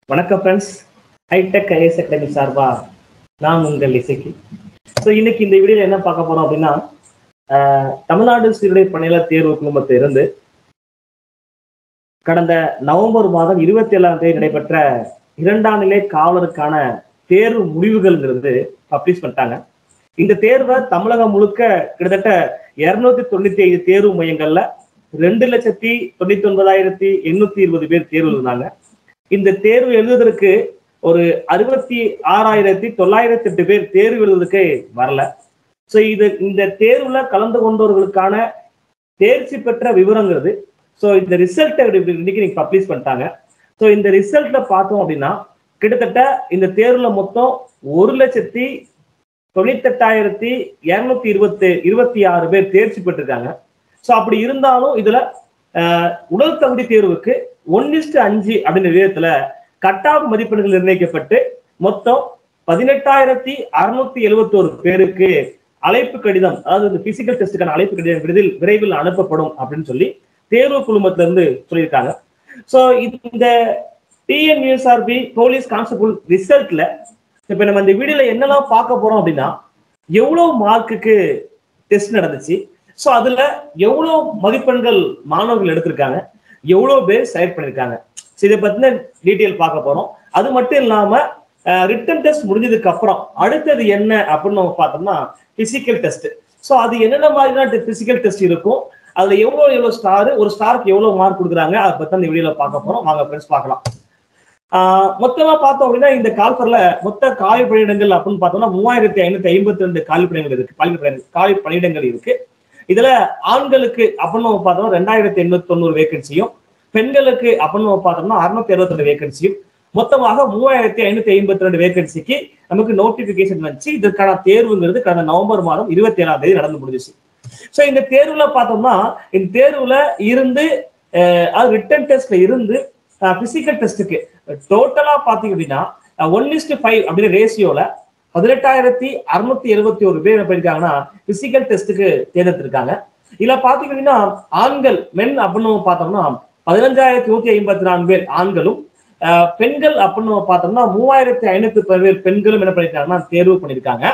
வணக்கம் friends hitech IS academy சார்பா நான் உங்கள் இசைக்கு ஸோ இன்னைக்கு இந்த வீடியோல என்ன பார்க்க போறோம் அப்படின்னா ஆஹ், தமிழ்நாடு சீருடை பணியாளர் தேர்வு குழுமத்தில் இருந்து கடந்த நவம்பர் மாதம் இருபத்தி ஏழாம் தேதி நடைபெற்ற இரண்டாம் நிலை காவலருக்கான தேர்வு முடிவுகள்ங்கிறது பப்ளிஷ் பண்ணிட்டாங்க இந்த தேர்வை தமிழகம் முழுக்க கிட்டத்தட்ட இருநூத்தி தொண்ணூத்தி ஐந்து தேர்வு மையங்கள்ல ரெண்டு லட்சத்தி தொண்ணூத்தி ஒன்பதாயிரத்தி எண்ணூத்தி இருபது பேர் தேர்வு எழுதினாங்க இந்த தேர்வு எழுதுவதற்கு ஒரு அறுபத்தி ஆறாயிரத்தி தொள்ளாயிரத்தி எட்டு பேர் தேர்வு எழுதுவதற்கு வரல ஸோ இது இந்த தேர்வுல கலந்து கொண்டவர்களுக்கான தேர்ச்சி பெற்ற விவரங்கிறது ஸோ இந்த ரிசல்ட்டை இன்னைக்கு நீங்க பப்ளிஷ் பண்ணிட்டாங்க ஸோ இந்த ரிசல்ட்ல பார்த்தோம் அப்படின்னா கிட்டத்தட்ட இந்த தேர்வுல மொத்தம் ஒரு லட்சத்தி தொண்ணூத்தெட்டாயிரத்தி இருநூத்தி இருபத்தி இருபத்தி ஆறு பேர் தேர்ச்சி பெற்றிருக்காங்க ஸோ அப்படி இருந்தாலும் இதுல ஆஹ், உடல் தகுதி தேர்வுக்கு ஒன் அஞ்சு அப்படின்ற விதத்துல கட் ஆஃப் மதிப்பெண்கள் நிர்ணயிக்கப்பட்டு மொத்தம் பதினெட்டாயிரத்தி அறுநூத்தி எழுபத்தோரு பேருக்கு அழைப்பு கடிதம் அதாவது இந்த பிசிக்கல் டெஸ்ட்டுக்கான அழைப்பு கடிதம் விரைவில் விரைவில் அனுப்பப்படும் அப்படின்னு சொல்லி தேர்வு குழுமத்துல இருந்து சொல்லியிருக்காங்க ஸோ இந்த டிஎன்யூஎஸ்ஆர்பி போலீஸ் கான்ஸ்டபிள் ரிசல்ட்ல இப்ப நம்ம இந்த வீடியோல என்னெல்லாம் பார்க்க போறோம் அப்படின்னா எவ்வளவு மார்க்குக்கு டெஸ்ட் நடந்துச்சு ஸோ அதுல எவ்வளவு மதிப்பெண்கள் மாணவர்கள் எடுத்திருக்காங்க எவ்வளவு பேர் செலக்ட் பண்ணிருக்காங்க ஸோ இதை பத்தின டீட்டெயில் பார்க்க போறோம் அது மட்டும் இல்லாம ரிட்டன் டெஸ்ட் முடிஞ்சதுக்கு அப்புறம் அடுத்தது என்ன அப்படின்னு நம்ம பார்த்தோம்னா பிசிக்கல் டெஸ்ட் ஸோ அது என்னென்ன மாதிரியான பிசிக்கல் டெஸ்ட் இருக்கும் அதுல எவ்வளவு எவ்வளவு ஸ்டார் ஒரு ஸ்டாருக்கு எவ்வளவு மார்க் கொடுக்குறாங்க அதை பத்தி அந்த வீடியோல பார்க்க போறோம் வாங்க ஃப்ரெண்ட்ஸ் பார்க்கலாம் ஆஹ் மொத்தமா பார்த்தோம் அப்படின்னா இந்த கால்பர்ல மொத்த காலி பணியிடங்கள் அப்படின்னு பார்த்தோம்னா மூவாயிரத்தி ஐநூத்தி ஐம்பத்தி ரெண்டு காலி பணியிடங்கள் இருக்கு காலி பணியிடங்கள் காலி பணியிடங்கள் இருக்கு இதுல ஆண்களுக்கு அப்படின்னு நம்ம பார்த்தோம்னா ரெண்டாயிரத்தி எண்ணூத்தி தொண்ணூறு வேகன்சியும் பெண்களுக்கு அப்படின்னு நம்ம பார்த்தோம்னா அறுநூத்தி அறுபத்தி ரெண்டு வேகன்சியும் மொத்தமாக மூவாயிரத்தி ஐநூத்தி ஐம்பத்தி ரெண்டு வேகன்சிக்கு நமக்கு நோட்டிபிகேஷன் வந்துச்சு இதற்கான தேர்வுங்கிறது கடந்த நவம்பர் மாதம் இருபத்தி ஏழாம் தேதி நடந்து முடிஞ்சிச்சு சோ இந்த தேர்வுல பார்த்தோம்னா இந்த தேர்வுல இருந்து அஹ், அது ரிட்டன் டெஸ்ட்ல இருந்து பிசிக்கல் டெஸ்ட்டுக்கு டோட்டலா பாத்தீங்க அப்படின்னா ஒன் இஸ்டு ஃபைவ் அப்படின்ற ரேஷியோல பதினெட்டாயிரத்தி அறுநூத்தி எழுபத்தி ஒரு பேர் என்ன பண்ணிருக்காங்கன்னா பிசிக்கல் டெஸ்ட்டுக்கு தேர்ந்தெடுத்திருக்காங்க இதுல பாத்தீங்க அப்படின்னா ஆண்கள் மென் அப்படின்னு நம்ம பார்த்தோம்னா பதினஞ்சாயிரத்தி நூத்தி ஐம்பத்தி நான்கு பேர் ஆண்களும் அஹ், பெண்கள் அப்படின்னு நம்ம பார்த்தோம்னா மூவாயிரத்தி ஐநூத்தி பேர் பெண்களும் என்ன பண்ணிருக்காங்கன்னா தேர்வு பண்ணிருக்காங்க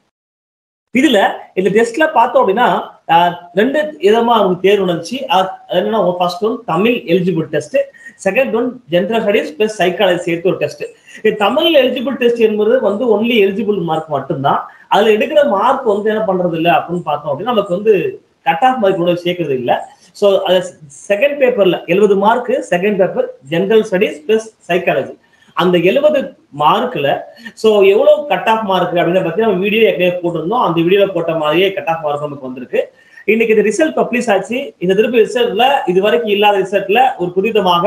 இதுல இந்த டெஸ்ட்ல பார்த்தோம் அப்படின்னா அஹ், ரெண்டு விதமா அவங்க தேர்வு நடந்துச்சு அது என்னன்னா first one Tamil eligible test second one general studies plus psychology சேர்த்து ஒரு டெஸ்ட் தமிழ் எலிஜிபிள் டெஸ்ட் என்பது வந்து ஒன்லி எலிஜிபிள் மார்க் மட்டும்தான் அதுல எடுக்கிற மார்க் வந்து என்ன பண்றது இல்லை அப்படின்னு பார்த்தோம் அப்படின்னா நமக்கு வந்து கட் ஆஃப் மார்க் கூட சேர்க்கறது இல்லை ஸோ அது செகண்ட் பேப்பர்ல எழுபது mark second paper general studies plus psychology அந்த எழுபது மார்க்ல ஸோ எவ்வளவு கட் ஆஃப் மார்க் அப்படின்னு பத்தி நம்ம வீடியோ ஏற்கனவே போட்டிருந்தோம் அந்த வீடியோல போட்ட மாதிரியே கட் ஆஃப் மார்க் நமக்கு வந்திருக்கு இன்னைக்கு இந்த ரிசல்ட் பப்ளிஷ் ஆச்சு இந்த திருப்பி ரிசல்ட்ல இது வரைக்கும் இல்லாத ரிசல்ட்ல ஒரு புதிதமாக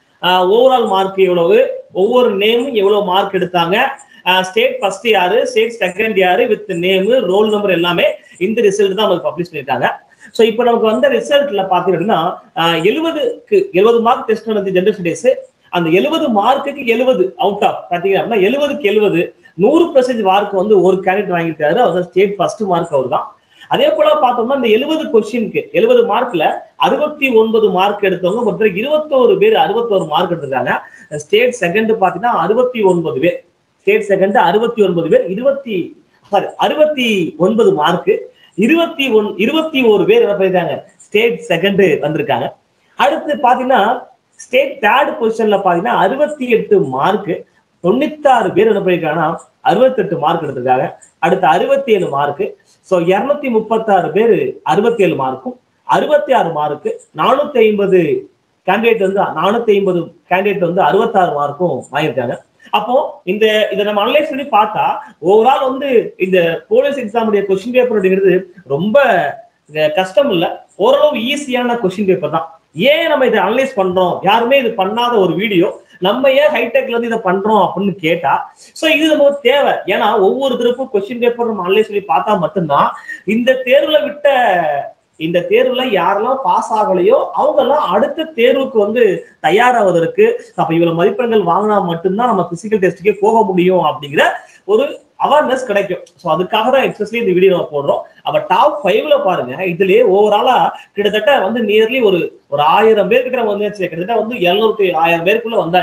ஓவரால் மார்க் எவ்வளவு ஒவ்வொரு நேமும் எவ்வளவு மார்க் எடுத்தாங்க ஸ்டேட் ஃபர்ஸ்ட் யாரு ஸ்டேட் செகண்ட் யாரு வித் நேமு ரோல் நம்பர் எல்லாமே இந்த ரிசல்ட் தான் நமக்கு பப்ளிஷ் பண்ணிருக்காங்க ஸோ இப்போ நமக்கு வந்த ரிசல்ட்ல பாத்தீங்க அப்படின்னா எழுபதுக்கு எழுபது மார்க் டெஸ்ட் நடந்து ஜென்ரல் ஸ்டடிஸ் அந்த எழுபது மார்க்குக்கு எழுபது அவுட் ஆஃப் பாத்தீங்க அப்படின்னா எழுபதுக்கு எழுபது நூறு பெர்சன்டேஜ் மார்க் வந்து ஒரு கேண்டிடேட் வாங்கிட்டாரு அவர் ஸ்டேட் ஃபர்ஸ்ட் மார்க் அவர் தான் அதே போல பார்த்தோம்னா இந்த எழுபது கொஸ்டினுக்கு எழுபது மார்க்ல அறுபத்தி ஒன்பது மார்க் எடுத்தவங்க மொத்தம் இருபத்தோரு பேர் அறுபத்தோரு மார்க் எடுத்திருக்காங்க ஸ்டேட் செகண்ட் பாத்தீங்கன்னா அறுபத்தி ஒன்பது பேர் ஸ்டேட் செகண்ட் அறுபத்தி ஒன்பது பேர் இருபத்தி சாரி அறுபத்தி ஒன்பது மார்க் இருபத்தி ஒன் இருபத்தி ஒரு பேர் என்ன பண்ணிருக்காங்க ஸ்டேட் செகண்ட் வந்திருக்காங்க அடுத்து பாத்தீங்கன்னா ஸ்டேட் தேர்ட் பொசிஷன்ல பாத்தீங்கன்னா அறுபத்தி எட்டு மார்க் தொண்ணூத்தாறு பேர் என்ன பண்ணிருக்காங்கன்னா அறுபத்தெட்டு மார்க் எடுத்திருக்காங்க அடுத்து அறுபத்தி ஏழு மார்க் ஸோ இருநூத்தி முப்பத்தாறு பேர் அறுபத்தி ஏழு மார்க்கும் அறுபத்தி ஆறு மார்க்கு நானூத்தி ஐம்பது கேண்டிடேட் வந்து நானூத்தி ஐம்பது கேண்டிடேட் வந்து அறுபத்தாறு மார்க்கும் வாங்கியிருக்காங்க அப்போ இந்த இதை நம்ம அனலைஸ் பண்ணி பார்த்தா ஓவரால் வந்து இந்த போலீஸ் எக்ஸாமுடைய கொஸ்டின் பேப்பர் அப்படிங்கிறது ரொம்ப அஹ், கஷ்டம் இல்ல ஓரளவு ஈஸியான கொஸ்டின் பேப்பர் தான் ஏன் நம்ம இதை அனலைஸ் பண்றோம் யாருமே இது பண்ணாத ஒரு வீடியோ நம்ம ஏன் ஹைடெக்ல இருந்து இதை பண்றோம் அப்படின்னு கேட்டா சோ இது நமக்கு தேவை ஏன்னா ஒவ்வொரு திருப்பும் கொஸ்டின் பேப்பர் நம்ம அனலைஸ் பண்ணி பார்த்தா மட்டும்தான் இந்த தேர்வுல விட்ட இந்த தேர்வுல யாரெல்லாம் பாஸ் ஆகலையோ அவங்க எல்லாம் அடுத்த தேர்வுக்கு வந்து தயாராவதற்கு அப்ப இவ்வளவு மதிப்பெண்கள் வாங்கினா மட்டும்தான் நம்ம பிசிக்கல் டெஸ்ட்டுக்கே போக முடியும் அப்படிங்கிற ஒரு அவேர்னஸ் கிடைக்கும் ஸோ அதுக்காக தான் எக்ஸ்பெஷலி இந்த வீடியோ நம்ம போடுறோம் அப்ப டாப் ஃபைவ்ல பாருங்க இதுலயே ஓவராலா கிட்டத்தட்ட வந்து நியர்லி ஒரு ஒரு ஆயிரம் பேருக்கு நம்ம வந்து கிட்டத்தட்ட வந்து எழுநூத்தி ஆயிரம் பேருக்குள்ள வந்தாச்சு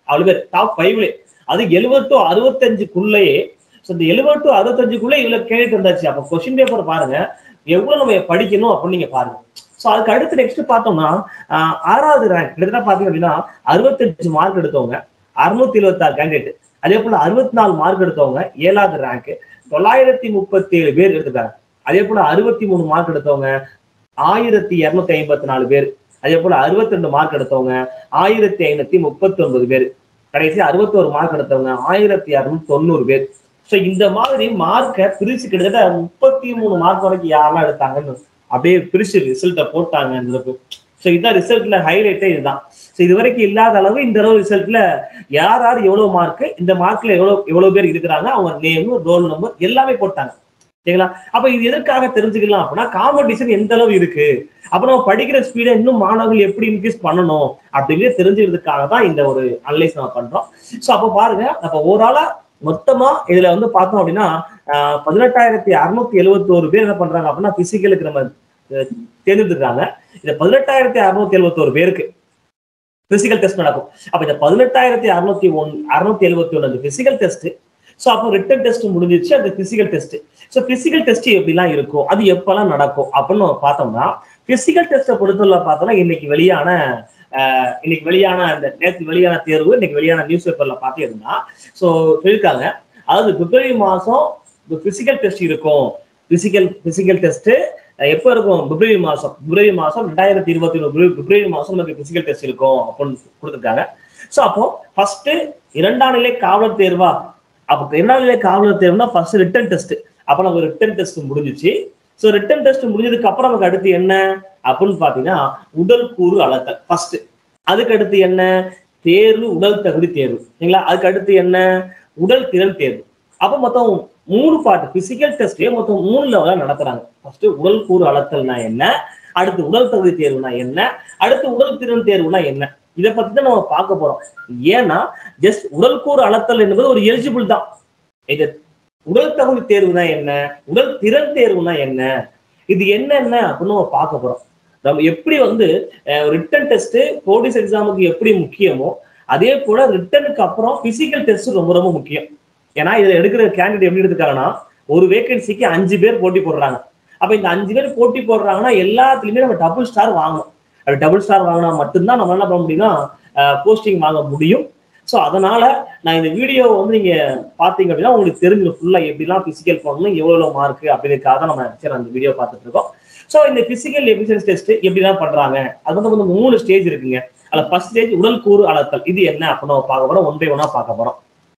அவ்வளவு பேர் டாப் ஃபைவ்ல அது எழுபது டு அறுபத்தஞ்சுக்குள்ளேயே ஸோ இந்த எழுபது டு அறுபத்தஞ்சுக்குள்ளே இவ்வளவு கேட்டு வந்தாச்சு அப்போ கொஸ்டின் பேப்பர் பாருங்க எவ்வளவு நம்ம படிக்கணும் அப்படின்னு நீங்க பாருங்க ஸோ அதுக்கு அடுத்து நெக்ஸ்ட் பார்த்தோம்னா ஆஹ் ஆறாவது ரேங்க் கிட்டத்தட்ட பாத்தீங்க அப்படின்னா அறுபத்தஞ்சு மார்க் எடுத்தவங்க அறுநூத்தி எழுபத்தாறு கேண்டிடேட் அதே போல அறுபத்தி நாலு மார்க் எடுத்தவங்க ஏழாவது ரேங்க் தொள்ளாயிரத்தி முப்பத்தி ஏழு பேர் எடுத்துட்டாங்க அதே போல அறுபத்தி மூணு மார்க் எடுத்தவங்க ஆயிரத்தி இருநூத்தி ஐம்பத்தி நாலு பேர் அதே போல அறுபத்தி ரெண்டு மார்க் எடுத்தவங்க ஆயிரத்தி ஐநூத்தி முப்பத்தி ஒன்பது பேர் கடைசி அறுபத்தோரு மார்க் எடுத்தவங்க ஆயிரத்தி இரநூத்தி தொண்ணூறு பேர் ஸோ இந்த மாதிரி மார்க்கை பிரிச்சு கிட்டத்தட்ட முப்பத்தி மூணு மார்க் வரைக்கும் யாரெல்லாம் எடுத்தாங்கன்னு அப்படியே பிரிச்சு ரிசல்ட்டை போட்டாங்க ஸோ இதான் ரிசல்ட்ல ஹைலைட்டே இதுதான் ஸோ இது வரைக்கும் இல்லாத அளவு இந்த அளவு ரிசல்ட்ல யார் யார் எவ்வளவு மார்க் இந்த மார்க்ல எவ்வளவு எவ்வளவு பேர் இருக்கிறாங்க அவங்க நேம் ரோல் நம்பர் எல்லாமே போட்டாங்க சரிங்களா அப்ப இது எதற்காக தெரிஞ்சுக்கலாம் அப்படின்னா காம்படிஷன் எந்த அளவு இருக்கு அப்ப நம்ம படிக்கிற ஸ்பீடை இன்னும் மாணவர்கள் எப்படி இன்க்ரீஸ் பண்ணணும் அப்படிங்கிறது தெரிஞ்சுக்கிறதுக்காக தான் இந்த ஒரு அனலைஸ் நம்ம பண்றோம் ஸோ அப்போ பாருங்க அப்ப ஓவராலா மொத்தமா இதுல வந்து பார்த்தோம் அப்படின்னா ஆஹ் பதினெட்டாயிரத்தி அறுநூத்தி எழுபத்தி ஒரு பேர் என்ன பண்றாங்க அப்படின்னா பிசிக்கலுக்கு நம்ம அஹ், தேர்ந்தெடுத்துருக்காங்க இந்த பதினெட்டாயிரத்தி அறுநூத்தி எழுபத்தி ஒரு பேருக்கு பிசிக்கல் டெஸ்ட் நடக்கும் அப்ப இந்த பதினெட்டாயிரத்தி அறுநூத்தி ஒன் அறுநூத்தி எழுபத்தி ஒன்று அந்த பிசிக்கல் டெஸ்ட் ஸோ அப்போ ரிட்டன் டெஸ்ட் முடிஞ்சிச்சு அந்த physical test so physical test எப்படிலாம் இருக்கும் அது எப்பெல்லாம் நடக்கும் அப்படின்னு நம்ம பார்த்தோம்னா பிசிக்கல் டெஸ்ட்டை பொறுத்தவரை பார்த்தோம்னா இன்னைக்கு வெளியான ஆஹ், இன்னைக்கு வெளியான அந்த நேற்று வெளியான தேர்வு இன்னைக்கு வெளியான நியூஸ் பேப்பர்ல பார்த்தீங்கன்னா ஸோ சொல்லியிருக்காங்க அதாவது பிப்ரவரி மாசம் பிசிக்கல் டெஸ்ட் இருக்கும் பிசிக்கல் பிசிக்கல் டெஸ்ட் எப்போ இருக்கும் பிப்ரவரி மாசம் பிப்ரவரி மாசம் ரெண்டாயிரத்தி இருபத்தி ஒன்று பிப்ரவரி மாசம் நமக்கு பிசிக்கல் டெஸ்ட் இருக்கும் அப்படின்னு கொடுத்துருக்காங்க ஸோ அப்போ ஃபர்ஸ்ட் இரண்டாம் நிலை காவலர் தேர்வா அப்போ இரண்டாம் நிலை காவலர் தேர்வுனா ஃபர்ஸ்ட் ரிட்டன் டெஸ்ட் அப்போ நமக்கு ரிட்டன் டெஸ்ட் முடிஞ்சிச்சு ஸோ ரிட்டன் டெஸ்ட் முடிஞ்சதுக்கு அப்புறம் நமக்கு அடுத்து என்ன அப்படின்னு பார்த்தீங்கன்னா உடல் கூறு அளத்தல் ஃபர்ஸ்ட் அதுக்கு அடுத்து என்ன தேர்வு உடல் தகுதி தேர்வு சரிங்களா அதுக்கு அடுத்து என்ன உடல் திறன் தேர்வு அப்போ மொத்தம் மூணு பாட்டு பிசிக்கல் டெஸ்டே மொத்தம் மூணு லெவலா நடத்துறாங்க ஃபர்ஸ்ட் உடல் கூறு அளத்தல்னா என்ன அடுத்து உடல் தகுதி தேர்வுனா என்ன அடுத்து உடல் திறன் தேர்வுனா என்ன இதை பத்தி தான் நம்ம பார்க்க போறோம் ஏன்னா ஜஸ்ட் உடல் கூறு அளத்தல் என்பது ஒரு எலிஜிபிள் தான் இது உடல் தகுதி தேர்வுனா என்ன உடல் திறன் தேர்வுனா என்ன இது என்னென்ன அப்படின்னு நம்ம பார்க்க போறோம் நம்ம எப்படி வந்து ரிட்டன் டெஸ்ட் போலீஸ் எக்ஸாமுக்கு எப்படி முக்கியமோ அதே போல ரிட்டனுக்கு அப்புறம் பிசிக்கல் டெஸ்ட் ரொம்ப ரொம்ப முக்கியம் ஏன்னா இதுல எடுக்கிற கேண்டிடேட் எப்படி எடுத்துக்காங்கன்னா ஒரு வேகன்சிக்கு அஞ்சு பேர் போட்டி போடுறாங்க அப்ப இந்த அஞ்சு பேர் போட்டி போடுறாங்கன்னா எல்லாத்துலயுமே நம்ம டபுள் ஸ்டார் வாங்கணும் அப்படி டபுள் ஸ்டார் வாங்கினா மட்டும்தான் நம்ம என்ன பண்ண முடியும்னா போஸ்டிங் வாங்க முடியும் ஸோ அதனால நான் இந்த வீடியோ வந்து நீங்க பாத்தீங்க அப்படின்னா உங்களுக்கு தெரிஞ்சு ஃபுல்லா எப்படிலாம் பிசிக்கல் பண்ணணும் எவ்வளவு மார்க் அப்படிங்கிறதுக்காக தான் நம்ம சரி அந்த வீடியோ பார்த்துட்டு இருக்கோம் ஸோ இந்த பிசிக்கல் எஃபிஷியன்ஸ் டெஸ்ட் எப்படிலாம் பண்றாங்க அது வந்து வந்து மூணு ஸ்டேஜ் இருக்குங்க அதுல ஃபர்ஸ்ட் ஸ்டேஜ் உடல் கூறு அளத்தல் இது என்ன அப்படின்னு நம்ம பார்க்க போறோம் ஒன் பை ஒன்னா பார்க்க போறோம்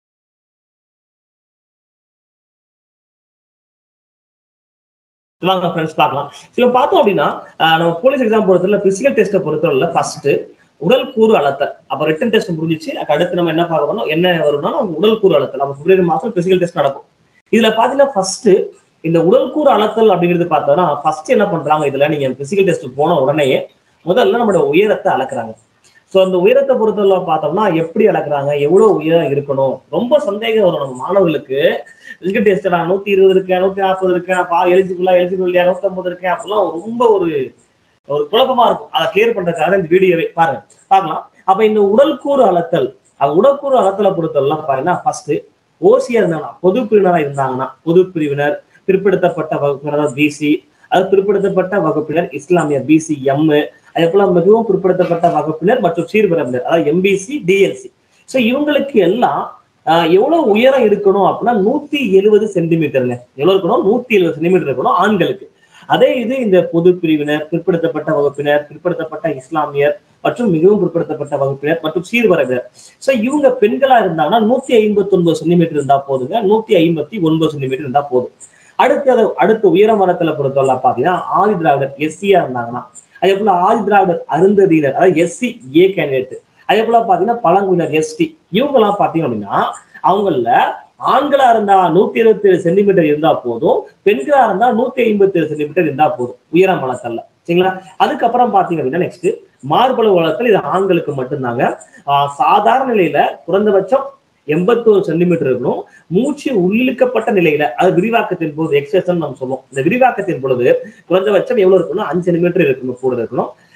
வாங்க ஃப்ரெண்ட்ஸ் பார்க்கலாம் இப்போ பார்த்தோம் அப்படின்னா ஆஹ் நம்ம போலீஸ் எக்ஸாம் பொறுத்தவரை பிசிக்கல் டெஸ்ட்டை பொறுத்தவரை ஃபர்ஸ்ட் உடல் கூறு அளத்தல் அப்ப ரிட்டன் டெஸ்ட் முடிஞ்சிச்சு அதுக்கு அடுத்து நம்ம என்ன பார்க்க போறோம் என்ன வரும்னா நம்ம உடல் கூறு அளத்தல் அப்ப பிப்ரவரி மாசம் பிசிக்கல் டெஸ்ட் நடக்கும் இதுல பாத்தீங்கன்னா ஃபர்ஸ்ட் இந்த உடல் கூறு அளத்தல் அப்படிங்கிறது பார்த்தோம்னா ஃபர்ஸ்ட் என்ன பண்றாங்க இதுல நீங்க பிசிக்கல் டெஸ்ட் போன உடனேயே முதல்ல நம்மளோட உயரத்தை அளக்குறாங்க ஸோ அந்த உயரத்தை பொறுத்தவரை பார்த்தோம்னா எப்படி அளக்குறாங்க எவ்வளவு உயரம் இருக்கணும் ரொம்ப சந்தேகம் வரும் நம்ம மாணவர்களுக்கு பிசிக்கல் டெஸ்ட் நான் நூத்தி இருபது இருக்கேன் நூத்தி நாற்பது இருக்கேன் பா எலிஜிபிளா எலிஜிபிள் இல்லையா நூத்தி ஐம்பது இருக்கேன் அப்படிலாம் ரொம்ப ஒரு ஒரு குழப்பமா இருக்கும் அதை கிளியர் பண்றதுக்காக இந்த வீடியோவை பாருங்க பார்க்கலாம் அப்ப இந்த உடல்கூறு அளத்தல் அது உடற்கூறு அளத்தலை பொறுத்தவரை பாருங்கன்னா ஃபர்ஸ்ட் ஓசியா இருந்தாங்கன்னா பொது பிரிவினரா இருந்தாங்கன்னா பொது பிரிவினர் பிற்படுத்தப்பட்ட வகுப்பினர் பிசி அது பிற்படுத்தப்பட்ட வகுப்பினர் இஸ்லாமியர் பிசி எம் அதே போல மிகவும் பிற்படுத்தப்பட்ட வகுப்பினர் மற்றும் சீர்பிறப்பினர் அதாவது எம்பிசி டிஎல்சி ஸோ இவங்களுக்கு எல்லாம் ஆஹ், எவ்வளவு உயரம் இருக்கணும் அப்படின்னா நூத்தி எழுபது சென்டிமீட்டருங்க எவ்வளவு இருக்கணும் நூத்தி எழுபது சென்டிமீட்டர் இருக்கணும் ஆண்களுக்கு அதே இது இந்த பொது பிரிவினர் பிற்படுத்தப்பட்ட வகுப்பினர் பிற்படுத்தப்பட்ட இஸ்லாமியர் மற்றும் மிகவும் பிற்படுத்தப்பட்ட வகுப்பினர் மற்றும் சீர்வரவினர் சோ இவங்க பெண்களா இருந்தாங்கன்னா நூத்தி ஐம்பத்தி ஒன்பது சென்டிமீட்டர் இருந்தா போதுங்க நூத்தி ஐம்பத்தி ஒன்பது சென்டிமீட்டர் இருந்தா போதும் அடுத்து அதை அடுத்த உயர மரத்துல பொறுத்தவரை பாத்தீங்கன்னா ஆதி திராவிடர் எஸ்சியா இருந்தாங்கன்னா அதே போல ஆதி திராவிடர் அருந்ததியினர் அதாவது எஸ்சி ஏ கேண்டிடேட் அதே போல பாத்தீங்கன்னா பழங்குடியினர் எஸ்டி இவங்க எல்லாம் பாத்தீங்க அப்படின்னா அவங்கள ஆண்களா இருந்தா நூத்தி இருபத்தி ஏழு சென்டிமீட்டர் இருந்தா போதும் பெண்களா இருந்தா நூத்தி ஐம்பத்தி ஏழு சென்டிமீட்டர் இருந்தா போதும் உயரம் வளர்த்தல்ல சரிங்களா அதுக்கப்புறம் பாத்தீங்க அப்படின்னா நெக்ஸ்ட் மார்பளவு வளர்த்தல் இது ஆண்களுக்கு மட்டும்தாங்க ஆஹ் சாதாரண நிலையில குறைந்தபட்சம் எண்பத்தோரு சென்டிமீட்டர் இருக்கணும் மூச்சு உள்ளிழுக்கப்பட்ட நிலையில அது விரிவாக்கத்தின் போது எக்ஸசன் நம்ம சொல்லுவோம் இந்த விரிவாக்கத்தின் பொழுது குறைந்தபட்சம் எவ்வளவு இருக்கணும் அஞ்சு சென்டிமீட்டர் இருக்கணும் கூட இருக்கணும்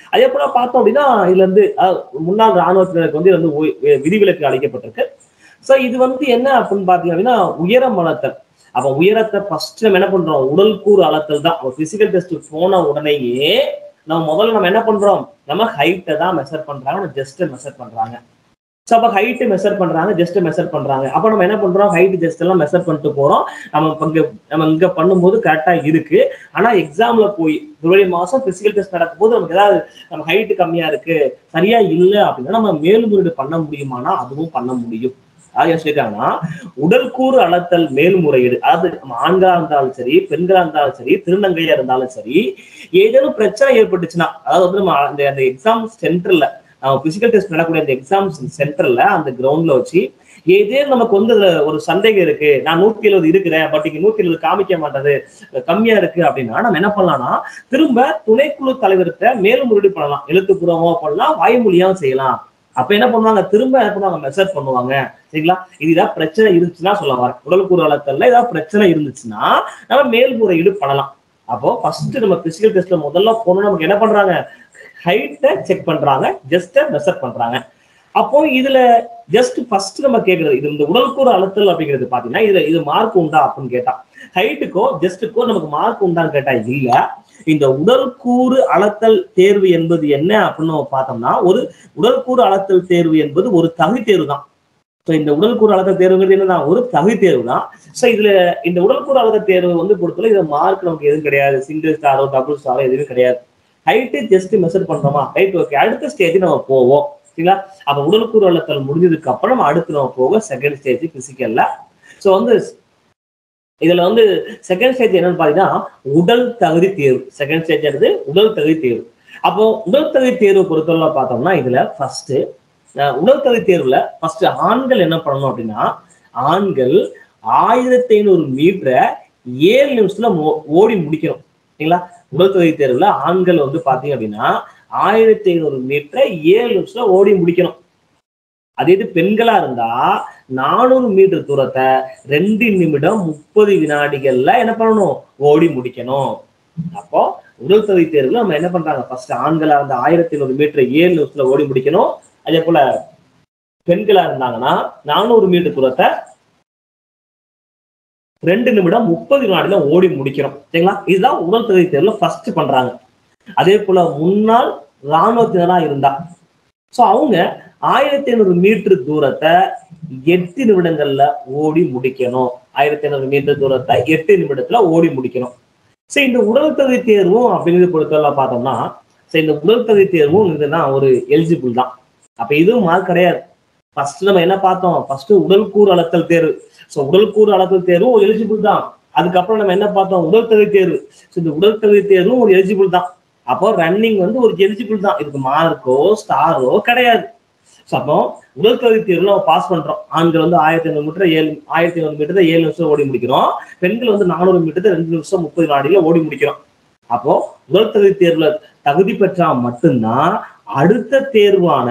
அதே போல பார்த்தோம் அப்படின்னா இதுல இருந்து அஹ், முன்னாள் ராணுவத்தினருக்கு வந்து இது வந்து ஓய்- வி- விதிவிலக்கு அளிக்கப்பட்டிருக்கு சோ இது வந்து என்ன அப்படின்னு பாத்தீங்க அப்படின்னா உயரம் அளத்தல் அப்ப உயரத்தை ஃபர்ஸ்ட் நம்ம என்ன பண்றோம் உடல் கூறு அளத்தல் தான் பிசிக்கல் டெஸ்ட் போன உடனேயே நம்ம முதல்ல நம்ம என்ன பண்றோம் நம்ம ஹைட்டை தான் மெஷர் பண்றாங்க ஜஸ்ட் மெஷர் பண்றாங்க ஸோ அப்போ ஹைட்டு மெஷர் பண்றாங்க ஜஸ்ட் மெஷர் பண்றாங்க அப்போ நம்ம என்ன பண்றோம் ஹைட் ஜஸ்ட் எல்லாம் மெஷர் பண்ணிட்டு போறோம் நம்ம இப்ப இங்க நம்ம இங்க பண்ணும்போது கரெக்டா இருக்கு ஆனா எக்ஸாம்ல போய் பிப்ரவரி மாசம் பிசிக்கல் டெஸ்ட் நடக்கும்போது நமக்கு ஏதாவது நம்ம ஹைட் கம்மியா இருக்கு சரியா இல்ல அப்படின்னா நம்ம மேல்முறையீடு பண்ண முடியுமானா அதுவும் பண்ண முடியும் அதாவது என்ன சொல்லியிருக்காங்கன்னா உடல் கூறு அளத்தல் மேல்முறையீடு அதாவது நம்ம ஆண்களா இருந்தாலும் சரி பெண்களா இருந்தாலும் சரி திருநங்கையா இருந்தாலும் சரி ஏதேனும் பிரச்சனை ஏற்பட்டுச்சுன்னா அதாவது வந்து நம்ம அந்த அந்த எக்ஸாம் சென்டர்ல பிசிக்கல் டெஸ்ட் நடக்கக்கூடிய அந்த எக்ஸாம் சென்டர்ல அந்த கிரவுண்ட்ல வச்சு ஏதேனும் நமக்கு வந்து அதுல ஒரு சந்தேகம் இருக்கு நான் நூத்தி எழுபது இருக்கிறேன் பட் இங்க நூத்தி எழுபது காமிக்க மாட்டது கம்மியா இருக்கு அப்படின்னா நம்ம என்ன பண்ணலாம்னா திரும்ப துணைக்குழு தலைவர்கிட்ட மேல்முறையீடு பண்ணலாம் எழுத்துப்பூர்வமா பண்ணலாம் வாய்மொழியாவும் செய்யலாம் அப்ப என்ன பண்ணுவாங்க திரும்ப என்ன பண்ணுவாங்க மெசேஜ் பண்ணுவாங்க சரிங்களா இது ஏதாவது பிரச்சனை இருந்துச்சுன்னா சொல்ல வரேன் உடல் கூறு அளத்தல்ல ஏதாவது பிரச்சனை இருந்துச்சுன்னா நம்ம மேல்முறையீடு பண்ணலாம் அப்போ ஃபர்ஸ்ட் நம்ம பிசிக்கல் டெஸ்ட்ல முதல்ல போனோம் நமக்கு என்ன பண்றாங்க ஹைட்டை செக் பண்றாங்க ஜஸ்ட மெஷர் பண்றாங்க அப்போ இதுல ஜஸ்ட் ஃபர்ஸ்ட் நம்ம கேக்குறது இது இந்த உடல்கூறு அழுத்தல் அப்படிங்கிறது பாத்தீங்கன்னா இதுல இது மார்க் உண்டா அப்படின்னு கேட்டா ஹைட்டுக்கோ ஜஸ்ட்டுக்கோ நமக்கு மார்க் உண்டான்னு கேட்டா இல்ல இந்த உடல்கூறு அளத்தல் தேர்வு என்பது என்ன அப்படின்னு நம்ம பார்த்தோம்னா ஒரு உடல்கூறு அளத்தல் தேர்வு என்பது ஒரு தகுதி தேர்வு தான் ஸோ இந்த உடல்கூறு அளத்தல் தேர்வுங்கிறது என்னதான் ஒரு தகுதி தேர்வு தான் ஸோ இதுல இந்த உடல்கூறு அளத்தல் தேர்வு வந்து பொறுத்தவரை இது மார்க் நமக்கு எதுவும் கிடையாது சிங்கிள் ஸ்டாரோ டபுள் ஸ்டாரோ எதுவுமே கிடையாது ஹைட்டு ஜஸ்ட் மெஷர் பண்றோமா ரைட் ஓகே அடுத்த ஸ்டேஜ் நம்ம போவோம் சரிங்களா அப்ப உடல்கூறு அளத்தல் முடிஞ்சதுக்கு அப்புறம் நம்ம அடுத்து நம்ம போவோம் செகண்ட் ஸ்டேஜ் பிசிக்கல்ல ஸோ வந்து இதுல வந்து செகண்ட் ஸ்டேஜ் என்னன்னு பாத்தீங்கன்னா உடல் தகுதி தேர்வு செகண்ட் ஸ்டேஜ் என்னது உடல் தகுதி தேர்வு அப்போ உடல் தகுதி தேர்வு பொறுத்தவரை பார்த்தோம்னா இதுல ஃபர்ஸ்ட் உடல் தகுதி தேர்வுல ஃபர்ஸ்ட் ஆண்கள் என்ன பண்ணணும் அப்படின்னா ஆண்கள் ஆயிரத்தி ஐநூறு மீட்டரை ஏழு நிமிஷத்துல மோ- ஓடி முடிக்கணும் சரிங்களா உடல் தகுதி தேர்வுல ஆண்கள் வந்து பாத்தீங்க அப்படின்னா ஆயிரத்தி ஐநூறு மீட்டரை ஏழு நிமிஷத்துல ஓடி முடிக்கணும் அதே இது பெண்களா இருந்தா நானூறு மீட்டர் தூரத்தை ரெண்டு நிமிடம் முப்பது வினாடிகள்ல என்ன பண்ணணும் ஓடி முடிக்கணும் அப்போ உடல் தகுதி தேர்வுல நம்ம என்ன பண்றாங்க ஃபர்ஸ்ட் ஆண்களா இருந்த ஆயிரத்தி ஐநூறு மீட்டர் ஏழு நிமிஷத்துல ஓடி முடிக்கணும் அதே போல பெண்களா இருந்தாங்கன்னா நானூறு மீட்டர் தூரத்தை ரெண்டு நிமிடம் முப்பது வினாடில ஓடி முடிக்கிறோம் சரிங்களா இதுதான் உடல் தகுதி தேர்வுல ஃபர்ஸ்ட் பண்றாங்க அதே போல முன்னாள் ராணுவத்தினரா இருந்தா சோ அவங்க ஆயிரத்தி ஐநூறு மீட்டர் தூரத்தை எட்டு நிமிடங்கள்ல ஓடி முடிக்கணும் ஆயிரத்தி ஐநூறு மீட்டர் தூரத்தை எட்டு நிமிடத்துல ஓடி முடிக்கணும் சரி இந்த உடல் தகுதி தேர்வும் அப்படிங்கிறது பொறுத்தவரை பார்த்தோம்னா சரி இந்த உடல் தகுதி தேர்வும் இதுனா ஒரு எலிஜிபிள் தான் அப்ப இதுவும் மார்க் கிடையாது ஃபர்ஸ்ட் நம்ம என்ன பார்த்தோம் ஃபர்ஸ்ட் உடல் கூறு அளத்தல் தேர்வு ஸோ உடல் கூறு அளத்தல் தேர்வும் ஒரு எலிஜிபிள் தான் அதுக்கப்புறம் நம்ம என்ன பார்த்தோம் உடல் தகுதி தேர்வு ஸோ இந்த உடல் தகுதி தேர்வும் ஒரு எலிஜிபிள் தான் அப்போ ரன்னிங் வந்து ஒரு எலிஜிபிள் தான் இதுக்கு மார்க்கோ ஸ்டாரோ கிடையாது ஸோ அப்போ உடல் தகுதி தேர்வுல நம்ம பாஸ் பண்றோம் ஆண்கள் வந்து ஆயிரத்தி ஐநூறு மீட்டர் ஏழு ஆயிரத்தி ஐநூறு மீட்டர் ஏழு நிமிஷம் ஓடி முடிக்கிறோம் பெண்கள் வந்து நானூறு மீட்டர் ரெண்டு நிமிஷம் முப்பது நாடில ஓடி முடிக்கிறோம் அப்போ உடல் தகுதி தேர்வுல தகுதி பெற்றா மட்டும்தான் அடுத்த தேர்வான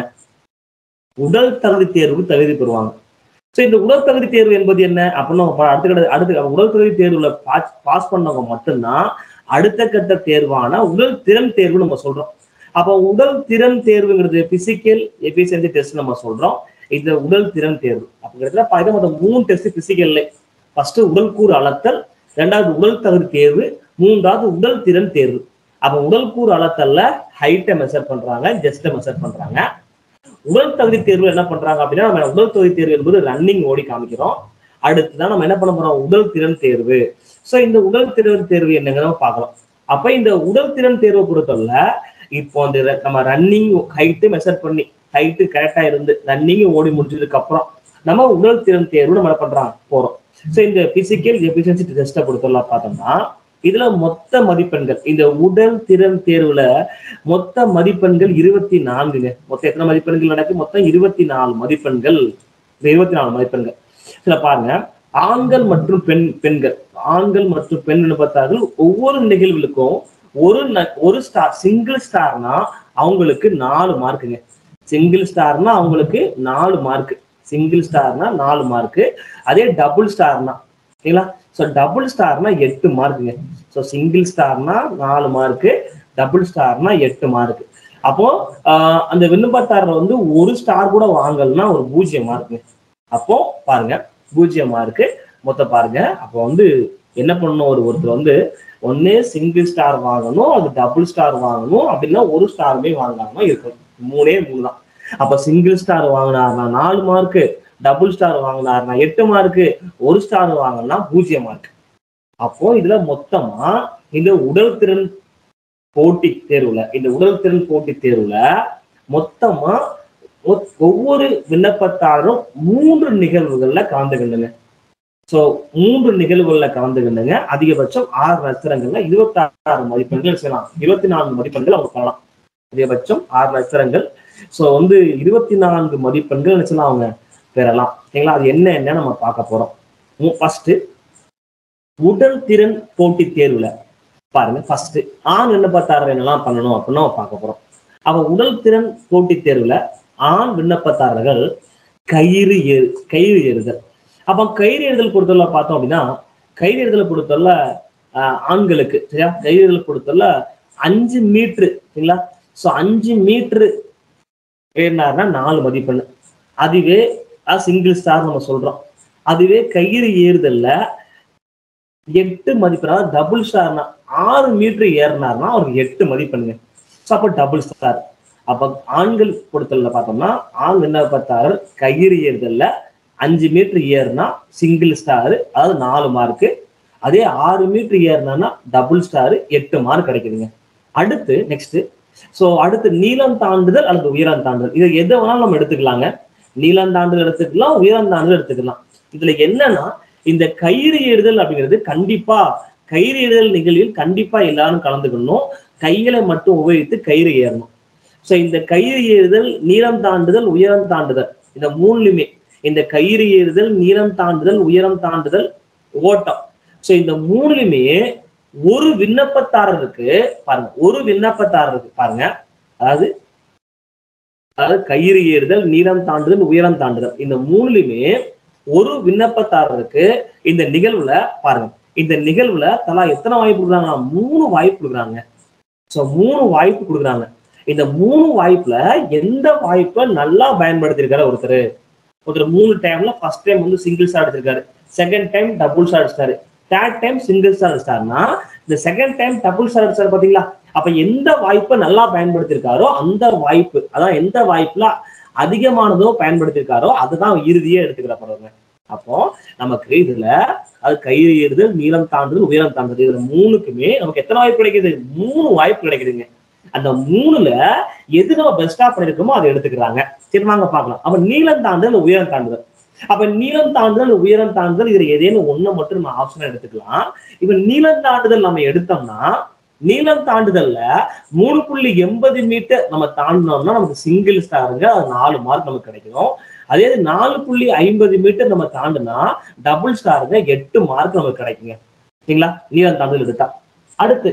உடல் தகுதி தேர்வுக்கு தகுதி பெறுவாங்க ஸோ இந்த உடல் தகுதி தேர்வு என்பது என்ன அப்படின்னு நம்ம பா- அடுத்த கட்ட அடுத்த உடல் தகுதி தேர்வுல பாஸ் பாஸ் பண்ணவங்க மட்டும்தான் அடுத்த கட்ட தேர்வான உடல் திறன் தேர்வு நம்ம சொல்றோம் அப்போ உடல் திறன் தேர்வுங்கிறது பிசிக்கல் எஃபிஷியன்சி டெஸ்ட் நம்ம சொல்றோம் இந்த உடல் திறன் தேர்வு அப்படிங்கிறதுல பார்த்தா மொத்தம் மூணு டெஸ்ட் பிசிக்கல்ல ஃபர்ஸ்ட் உடல் கூறு அளத்தல் ரெண்டாவது உடல் தகுதி தேர்வு மூன்றாவது உடல் திறன் தேர்வு அப்ப உடல் கூறு அளத்தல்ல ஹைட்டை மெஷர் பண்றாங்க ஜஸ்ட்டை மெஷர் பண்றாங்க உடல் தகுதி தேர்வு என்ன பண்றாங்க அப்படின்னா நம்ம உடல் தகுதி தேர்வு என்பது ரன்னிங் ஓடி காமிக்கிறோம் அடுத்துதான் நம்ம என்ன பண்ண போறோம் உடல் திறன் தேர்வு சோ இந்த உடல் திறன் தேர்வு என்னங்கிறத பார்க்கலாம் அப்ப இந்த உடல் திறன் தேர்வை பொறுத்தவரை இப்போ அந்த ர- நம்ம ரன்னிங் ஹைட்டு மெஷர் பண்ணி ஹைட்டு கரெக்டா இருந்து ரன்னிங் ஓடி முடிஞ்சதுக்கு அப்புறம் நம்ம உடல் திறன் தேர்வு நம்ம என்ன பண்றோம் போறோம் சோ இந்த பிசிக்கல் எஃபிஷியன்சி டெஸ்ட்டை பொறுத்தவரை பார்த்தோம்னா இதுல மொத்த மதிப்பெண்கள் இந்த உடல் திறன் தேர்வுல மொத்த மதிப்பெண்கள் இருபத்தி நான்குங்க மொத்தம் எத்தனை மதிப்பெண்கள் நடக்கு மொத்தம் இருபத்தி நாலு மதிப்பெண்கள் இந்த இருபத்தி நாலு மதிப்பெண்கள் இதுல பாருங்க ஆண்கள் மற்றும் பெண் பெண்கள் ஆண்கள் மற்றும் பெண் விண்ணப்பத்தார்கள் ஒவ்வொரு நிகழ்வுகளுக்கும் ஒரு ந- ஒரு ஸ்டார் சிங்கிள் ஸ்டார்னா அவங்களுக்கு நாலு மார்க்குங்க சிங்கிள் ஸ்டார்னா அவங்களுக்கு நாலு மார்க் சிங்கிள் ஸ்டார்னா நாலு மார்க் அதே டபுள் ஸ்டார்னா சரிங்களா ஸோ டபுள் ஸ்டார்னா எட்டு மார்க்குங்க ஸோ சிங்கிள் ஸ்டார்னா நாலு மார்க்கு டபுள் ஸ்டார்னா எட்டு மார்க் அப்போ ஆஹ் அந்த விண்ணப்பத்தாரர் வந்து ஒரு ஸ்டார் கூட வாங்கலன்னா ஒரு பூஜ்ஜியமா இருக்கு அப்போ பாருங்க பூஜ்ஜியமா இருக்கு மொத்தம் பாருங்க அப்போ வந்து என்ன பண்ணணும் ஒரு ஒருத்தர் வந்து ஒண்ணு சிங்கிள் ஸ்டார் வாங்கணும் அது டபுள் ஸ்டார் வாங்கணும் அப்படின்னா ஒரு ஸ்டாருமே வாங்காம இருக்கணும் மூணே மூணு தான் அப்ப சிங்கிள் ஸ்டார் வாங்கினாருனா நாலு மார்க்கு டபுள் ஸ்டார் வாங்கினாருனா எட்டு மார்க்கு ஒரு ஸ்டார் வாங்கினா பூஜ்ஜியம் மார்க் அப்போ இதுல மொத்தமா இந்த உடல் திறன் போட்டி தேர்வுல இந்த உடல் திறன் போட்டி தேர்வுல மொத்தமா ஒ- ஒவ்வொரு விண்ணப்பத்தாரும் மூன்று நிகழ்வுகள்ல கலந்துக்கிண்டுங்க சோ மூன்று நிகழ்வுகள்ல கலந்துக்கிண்டுங்க அதிகபட்சம் ஆறு நட்சத்திரங்கள்ல இருபத்தி ஆறு மதிப்பெண்கள் செய்யலாம் இருபத்தி நான்கு மதிப்பெண்கள் அவங்க பெறலாம் அதிகபட்சம் ஆறு நட்சத்திரங்கள் சோ வந்து இருபத்தி நான்கு மதிப்பெண்கள் நினைச்சலாம் அவங்க பெறலாம் சரிங்களா அது என்ன என்ன நம்ம பார்க்க போறோம் ஃபர்ஸ்ட் உடல் திறன் போட்டி தேர்வுல பாருங்க ஃபர்ஸ்ட் ஆண் விண்ணப்பத்தாரர் என்னெல்லாம் பண்ணணும் அப்படின்னு நம்ம பார்க்க போறோம் அவ உடல் திறன் போட்டி தேர்வுல ஆண் விண்ணப்பத்தாரர்கள் கயிறு ஏறு கயிறு ஏறுதல் அப்ப கயிறு ஏறுதல் பொறுத்தவரை பார்த்தோம் அப்படின்னா கயிறு ஏறுதல் பொறுத்தவரை ஆஹ், ஆண்களுக்கு சரியா கயிறு ஏறுதல் பொறுத்தவரை அஞ்சு மீட்ரு சரிங்களா ஸோ அஞ்சு மீட்ரு ஏறினார்னா நாலு மதிப்பெண் அதுவே சிங்கிள் ஸ்டார் நம்ம சொல்றோம் அதுவே கயிறு ஏறுதல்ல எட்டு மதிப்பெண் அதாவது டபுள் ஸ்டார்னா ஆறு மீட்டர் ஏறினார்னா அவருக்கு எட்டு மதிப்பெண்ணுங்க ஸோ அப்போ டபுள் ஸ்டார் அப்போ ஆண்கள் பொறுத்தல பார்த்தோம்னா ஆண் விண்ணப்பத்தாரர் கயிறு ஏறுதல்ல அஞ்சு மீட்டர் ஏறுனா சிங்கிள் ஸ்டார் அதாவது நாலு மார்க்கு அதே ஆறு மீட்டர் ஏறினா டபுள் ஸ்டார் எட்டு மார்க் கிடைக்குதுங்க அடுத்து நெக்ஸ்ட் ஸோ அடுத்து நீளம் தாண்டுதல் அல்லது உயரம் தாண்டுதல் இதை எதை வேணாலும் நம்ம எடுத்துக்கலாங்க நீளம் தாண்டுதல் எடுத்துக்கலாம் உயரம் தாண்டுதல் எடுத்துக்கலாம் இதுல என்னன்னா இந்த கயிறு ஏறுதல் அப்படிங்கிறது கண்டிப்பா கயிறு ஏறுதல் நிகழ்வில் கண்டிப்பா எல்லாரும் கலந்துக்கணும் கைகளை மட்டும் உபயோகித்து கயிறு ஏறணும் ஸோ இந்த கயிறு ஏறுதல் நீளம் தாண்டுதல் உயரம் தாண்டுதல் இந்த மூணுலையுமே இந்த கயிறு ஏறுதல் நீளம் தாண்டுதல் உயரம் தாண்டுதல் ஓட்டம் ஸோ இந்த மூணுலையுமே ஒரு விண்ணப்பத்தாரருக்கு பாருங்க ஒரு விண்ணப்பத்தாரருக்கு பாருங்க அதாவது அதாவது கயிறு ஏறுதல் நீளம் தாண்டுதல் உயரம் தாண்டுதல் இந்த மூணுலையுமே ஒரு விண்ணப்பத்தாரருக்கு இந்த நிகழ்வுல பாருங்க இந்த நிகழ்வுல தலா எத்தனை வாய்ப்பு கொடுக்குறாங்க மூணு வாய்ப்பு கொடுக்குறாங்க ஸோ மூணு வாய்ப்பு கொடுக்குறாங்க இந்த மூணு வாய்ப்புல எந்த வாய்ப்பை நல்லா பயன்படுத்தியிருக்காரு ஒருத்தர் ஒருத்தர் மூணு டைம்ல ஃபர்ஸ்ட் டைம் வந்து சிங்கிள் ஸ்டார் எடுத்திருக்காரு செகண்ட் டைம் டபுள் ஸ்டார் அடிச்சிட்டாரு தேர்ட் டைம் சிங்கிள் ஸ்டார் அடிச்சிட்டாருன்னா இந்த செகண்ட் டைம் டபுள் ஸ்டார் அடிச்சாரு பாத்தீங்களா அப்ப எந்த வாய்ப்பை நல்லா பயன்படுத்தியிருக்காரோ அந்த வாய்ப்பு அதான் எந்த வாய்ப்புல அதிகமானதோ பயன்படுத்தியிருக்காரோ அதுதான் இறுதியே எடுத்துக்கிற போறவங்க அப்போ நமக்கு இதுல அது கயிறு ஏறுதல் நீளம் தாண்டுதல் உயரம் தாண்டுதல் இதுல மூணுக்குமே நமக்கு எத்தனை வாய்ப்பு கிடைக்குது மூணு வாய்ப்பு கிடைக்குதுங்க அந்த மூணுல எது நம்ம பெஸ்டா பண்ணிருக்கோமோ அதை எடுத்துக்கிறாங்க சரி வாங்க பார்க்கலாம் அப்ப நீளம் தாண்டுதல் உயரம் தாண்டுதல் அப்ப நீளம் தாண்டுதல் உயரம் தாண்டுதல் இதுல ஏதேனும் ஒண்ணு மட்டும் நம்ம ஆப்ஷனா எடுத்துக்கலாம் இப்ப நீளம் தாண்டுதல் நம்ம எடுத்தோம்னா நீளம் தாண்டுதல்ல மூணு புள்ளி எண்பது மீட்டர் நம்ம தாண்டினோம்னா நமக்கு சிங்கிள் ஸ்டாருங்க அது நாலு மார்க் நமக்கு கிடைக்கும் அதே இது நாலு புள்ளி ஐம்பது மீட்டர் நம்ம தாண்டுனா டபுள் ஸ்டாருங்க எட்டு மார்க் நமக்கு கிடைக்குங்க சரிங்களா நீளம் தாண்டுதல் எடுத்தா அடுத்து